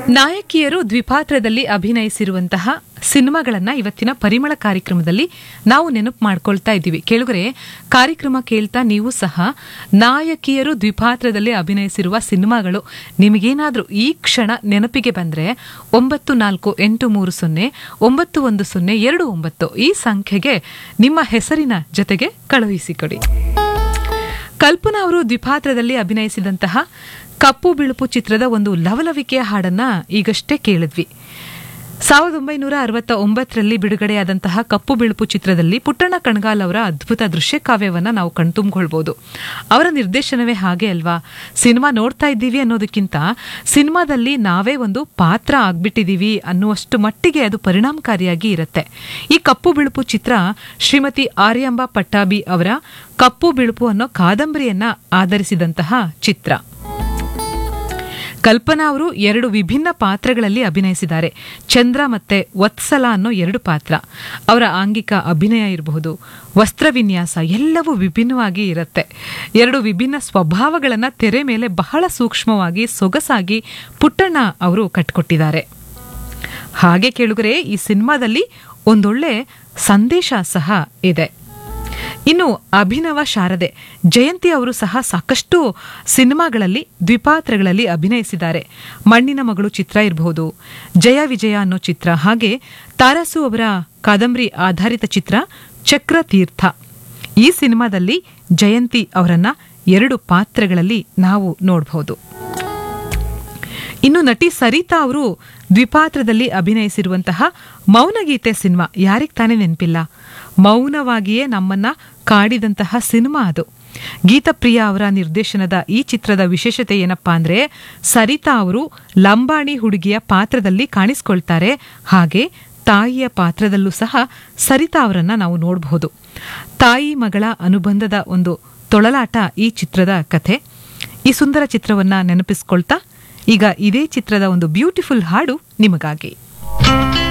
ನಾಯಕಿಯರು ದ್ವಿಪಾತ್ರದಲ್ಲಿ ಅಭಿನಯಿಸಿರುವಂತಹ ಸಿನಿಮಾಗಳನ್ನ ಇವತ್ತಿನ ಪರಿಮಳ ಕಾರ್ಯಕ್ರಮದಲ್ಲಿ ನಾವು ನೆನಪು ಮಾಡ್ಕೊಳ್ತಾ ಇದ್ದೀವಿ ಕೇಳುಗರೆ ಕಾರ್ಯಕ್ರಮ ಕೇಳ್ತಾ ನೀವು ಸಹ ನಾಯಕಿಯರು ದ್ವಿಪಾತ್ರದಲ್ಲಿ ಅಭಿನಯಿಸಿರುವ ಸಿನಿಮಾಗಳು ನಿಮಗೇನಾದ್ರೂ ಈ ಕ್ಷಣ ನೆನಪಿಗೆ ಬಂದ್ರೆ ಒಂಬತ್ತು ನಾಲ್ಕು ಎಂಟು ಮೂರು ಸೊನ್ನೆ ಒಂಬತ್ತು ಒಂದು ಸೊನ್ನೆ ಎರಡು ಒಂಬತ್ತು ಈ ಸಂಖ್ಯೆಗೆ ನಿಮ್ಮ ಹೆಸರಿನ ಜೊತೆಗೆ ಕಳುಹಿಸಿಕೊಡಿ ಕಲ್ಪನಾ ಅವರು ದ್ವಿಪಾತ್ರದಲ್ಲಿ ಅಭಿನಯಿಸಿದಂತಹ ಕಪ್ಪು ಬಿಳುಪು ಚಿತ್ರದ ಒಂದು ಲವಲವಿಕೆಯ ಹಾಡನ್ನ ಈಗಷ್ಟೇ ಕೇಳಿದ್ವಿ ಸಾವಿರದ ಒಂಬೈನೂರ ಅರವತ್ತ ಒಂಬತ್ತರಲ್ಲಿ ಬಿಡುಗಡೆಯಾದಂತಹ ಕಪ್ಪು ಬಿಳುಪು ಚಿತ್ರದಲ್ಲಿ ಪುಟ್ಟಣ್ಣ ಕಣಗಾಲ್ ಅವರ ಅದ್ಭುತ ದೃಶ್ಯ ಕಾವ್ಯವನ್ನ ನಾವು ಕಣ್ತುಂಬಿಕೊಳ್ಬಹುದು ಅವರ ನಿರ್ದೇಶನವೇ ಹಾಗೆ ಅಲ್ವಾ ಸಿನಿಮಾ ನೋಡ್ತಾ ಇದ್ದೀವಿ ಅನ್ನೋದಕ್ಕಿಂತ ಸಿನಿಮಾದಲ್ಲಿ ನಾವೇ ಒಂದು ಪಾತ್ರ ಆಗ್ಬಿಟ್ಟಿದೀವಿ ಅನ್ನುವಷ್ಟು ಮಟ್ಟಿಗೆ ಅದು ಪರಿಣಾಮಕಾರಿಯಾಗಿ ಇರುತ್ತೆ ಈ ಕಪ್ಪು ಬಿಳುಪು ಚಿತ್ರ ಶ್ರೀಮತಿ ಆರ್ಯಾಂಬ ಪಟ್ಟಾಬಿ ಅವರ ಕಪ್ಪು ಬಿಳುಪು ಅನ್ನೋ ಕಾದಂಬರಿಯನ್ನ ಆಧರಿಸಿದಂತಹ ಚಿತ್ರ ಕಲ್ಪನಾ ಅವರು ಎರಡು ವಿಭಿನ್ನ ಪಾತ್ರಗಳಲ್ಲಿ ಅಭಿನಯಿಸಿದ್ದಾರೆ ಚಂದ್ರ ಮತ್ತೆ ವತ್ಸಲ ಅನ್ನೋ ಎರಡು ಪಾತ್ರ ಅವರ ಆಂಗಿಕ ಅಭಿನಯ ಇರಬಹುದು ವಸ್ತ್ರವಿನ್ಯಾಸ ಎಲ್ಲವೂ ವಿಭಿನ್ನವಾಗಿ ಇರುತ್ತೆ ಎರಡು ವಿಭಿನ್ನ ಸ್ವಭಾವಗಳನ್ನ ತೆರೆ ಮೇಲೆ ಬಹಳ ಸೂಕ್ಷ್ಮವಾಗಿ ಸೊಗಸಾಗಿ ಪುಟ್ಟಣ್ಣ ಅವರು ಕಟ್ಕೊಟ್ಟಿದ್ದಾರೆ ಹಾಗೆ ಕೇಳುಗರೆ ಈ ಸಿನಿಮಾದಲ್ಲಿ ಒಂದೊಳ್ಳೆ ಸಂದೇಶ ಸಹ ಇದೆ ಇನ್ನು ಅಭಿನವ ಶಾರದೆ ಜಯಂತಿ ಅವರು ಸಹ ಸಾಕಷ್ಟು ಸಿನಿಮಾಗಳಲ್ಲಿ ದ್ವಿಪಾತ್ರಗಳಲ್ಲಿ ಅಭಿನಯಿಸಿದ್ದಾರೆ ಮಣ್ಣಿನ ಮಗಳು ಚಿತ್ರ ಇರಬಹುದು ಜಯ ವಿಜಯ ಅನ್ನೋ ಚಿತ್ರ ಹಾಗೆ ತಾರಸು ಅವರ ಕಾದಂಬರಿ ಆಧಾರಿತ ಚಿತ್ರ ಚಕ್ರತೀರ್ಥ ಈ ಸಿನಿಮಾದಲ್ಲಿ ಜಯಂತಿ ಅವರನ್ನ ಎರಡು ಪಾತ್ರಗಳಲ್ಲಿ ನಾವು ನೋಡಬಹುದು ಇನ್ನು ನಟಿ ಸರಿತಾ ಅವರು ದ್ವಿಪಾತ್ರದಲ್ಲಿ ಅಭಿನಯಿಸಿರುವಂತಹ ಮೌನಗೀತೆ ಸಿನಿಮಾ ಯಾರಿಗೆ ತಾನೇ ನೆನಪಿಲ್ಲ ಮೌನವಾಗಿಯೇ ನಮ್ಮನ್ನ ಕಾಡಿದಂತಹ ಸಿನಿಮಾ ಅದು ಗೀತಪ್ರಿಯ ಅವರ ನಿರ್ದೇಶನದ ಈ ಚಿತ್ರದ ವಿಶೇಷತೆ ಏನಪ್ಪಾ ಅಂದ್ರೆ ಸರಿತಾ ಅವರು ಲಂಬಾಣಿ ಹುಡುಗಿಯ ಪಾತ್ರದಲ್ಲಿ ಕಾಣಿಸ್ಕೊಳ್ತಾರೆ ಹಾಗೆ ತಾಯಿಯ ಪಾತ್ರದಲ್ಲೂ ಸಹ ಸರಿತಾ ಅವರನ್ನ ನಾವು ನೋಡಬಹುದು ತಾಯಿ ಮಗಳ ಅನುಬಂಧದ ಒಂದು ತೊಳಲಾಟ ಈ ಚಿತ್ರದ ಕಥೆ ಈ ಸುಂದರ ಚಿತ್ರವನ್ನ ನೆನಪಿಸ್ಕೊಳ್ತಾ ಈಗ ಇದೇ ಚಿತ್ರದ ಒಂದು ಬ್ಯೂಟಿಫುಲ್ ಹಾಡು ನಿಮಗಾಗಿ